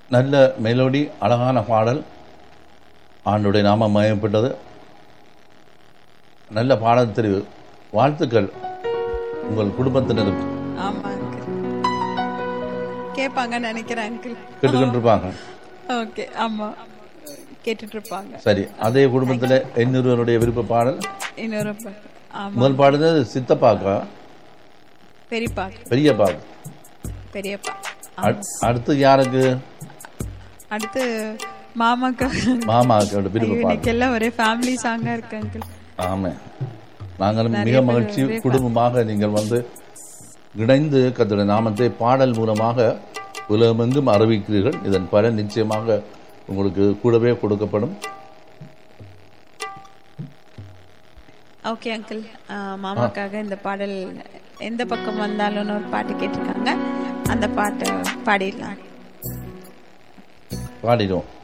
நல்ல மெலோடி அழகான பாடல் ஆண்டுடைய நாமம் மயப்பட்டது நல்ல பாடல் தெரிவு வாழ்த்துக்கள் உங்கள் குடும்பத்தினருக்கு ஆமா அங்கிள் கேட்பாங்கன்னு நினைக்கிறேன் அங்கிள் கேட்டுக்கொண்டிருப்பாங்க ஓகே ஆமா கேட்டுட்டு இருப்பாங்க சரி அதே குடும்பத்தில் இன்னொருவருடைய விருப்ப பாடல் இன்னொரு ப- ஆமா முதல் பாடுறது சித்தப்பாக்கா பெரியப்பா பெரியப்பாக்கு பெரியப்பா அட்- அடுத்து யாருக்கு அடுத்து மாமாக்கு மாமாக்கோட விருப்ப பாடல் இன்னைக்கு எல்லாம் ஒரே ஃபேமிலி சாங்கா இருக்கு அங்கிள் ஆமே நாங்களும் மிக மகிழ்ச்சி குடும்பமாக நீங்கள் வந்து இணைந்து கத்தோட நாமத்தை பாடல் மூலமாக உலகமெங்கும் அறிவிக்கிறீர்கள் இதன் பலன் நிச்சயமாக உங்களுக்கு கூடவே கொடுக்கப்படும் ஓகே அங்கிள் மாமாக்காக இந்த பாடல் எந்த பக்கம் வந்தாலும்னு ஒரு பாட்டு கேட்டிருக்காங்க அந்த பாட்டை பாடிடலாம் பாடிடுவோம்